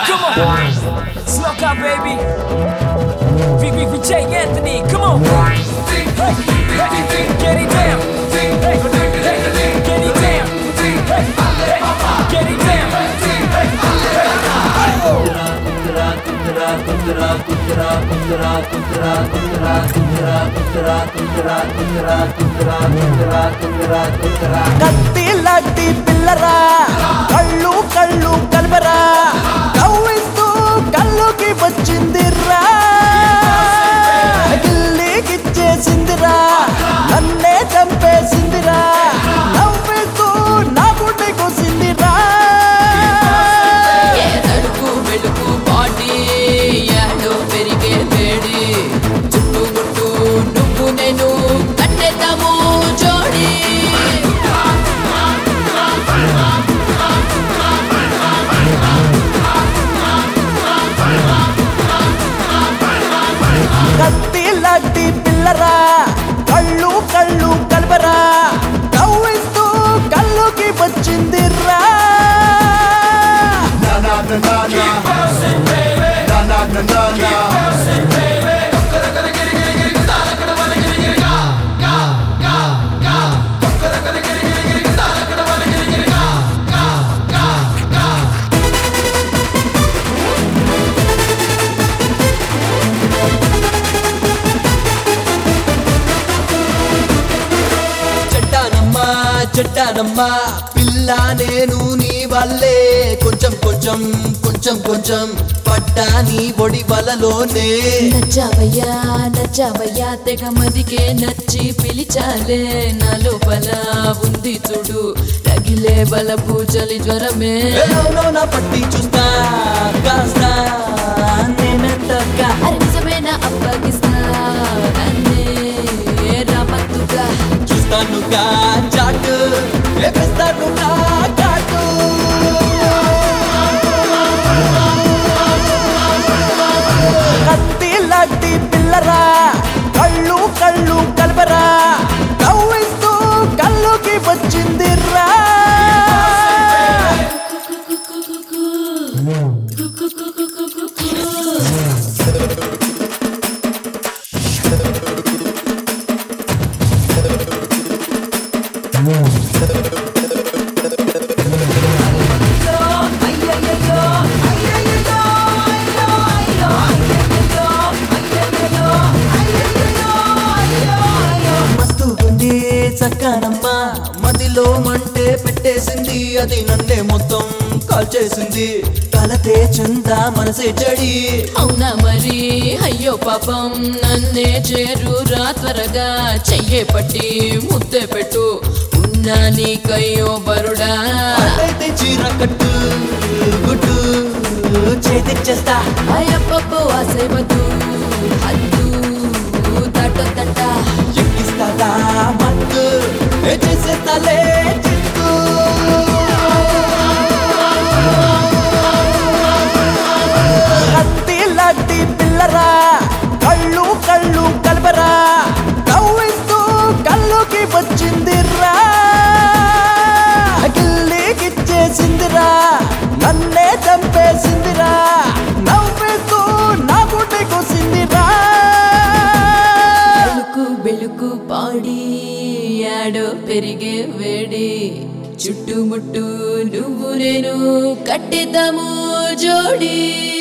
Come on. Smoke out, baby. VVVJ Anthony, come on. Hey, hey, get it down. Hey, hey, get it down. Hey, hey, get it down. కత్తి లాంటి పిల్లరా కళ్ళు కళ్ళు కలపరా కవ్విస్తూ కళ్ళుకి వచ్చిందిరా గిల్లికిచ్చేసిందిరా నన్నే చంపేసిందిరా నవ్వేస్తూ నా గుడ్డి కోసిందిరా ఏ తడుపు వెలుగు బాడీ యాడో పెరిగే వేడి చుట్టుముట్టు నువ్వు నేను కట్టేద్దాము జోడి కత్తి లాంటి పిల్లరా కళ్ళు కళ్ళు కలపరా కవ్విస్తూ కళ్ళుకి వచ్చిందిరా Na na na na na. Na na na na na. చెట్టానమ్మా చెట్టానమ్మా పిల్ల నేను నీ వల్లే కొంచెం కొంచెం కొంచెం కొంచెం పడ్డా నీ ఒడి వలలోనే నచ్చావయ్యా నచ్చావయ్యా తెగ మదికే నచ్చి పిలిచాలే నా లోపల ఉంది చూడు రగిలే బలపు చలి జ్వరమే ఏలోనో నా పట్టి చూస్తా కాస్త నేనెంతగా అరే నిజమైన అప్పగిస్తా నన్నే రామత్తుగా చూస్తానుగా చాటు వేపిస్తానుగా చాటు కత్తి లాంటి పిల్లరా కళ్ళు కళ్ళు కలపరా కవ్విస్తూ కళ్ళుకి వచ్చిందిరా మస్తు ఉంది చక్కనమ్మా మదిలో మంటే పెట్టేసింది అది నన్నే మొత్తం కాల్ చేసింది కలతే చిందా మనసే చెడి అవునా మరి అయ్యో పాపం నన్నే చేరురా త్వరగా చెయ్యే పట్టి ముద్దే పెట్టు ఉన్నా నీకయ్యో బరుడా అయితే చీర కట్టు గుట్టు చేతిచ్చేస్తా అయ్యప్పో ఆశవద్దు హద్దు తట్టొద్దట ఎక్కిస్తాదా మత్తు ఏ చేసేస్తాలే చిత్తు కత్తి లాంటి పిల్లరా కళ్ళు కళ్ళు కలపరా కవ్విస్తూ కళ్ళుకి వచ్చిందిరా గిల్లికిచ్చేసిందిరా నన్నే చంపేసిందిరా నవ్వేస్తూ నా గుడ్డి కోసిందిరా బెలుకు బెలుకు పాడి యాడో పెరిగే వేడి చుట్టుముట్టు నువ్వు నేను కట్టేద్దాము జోడి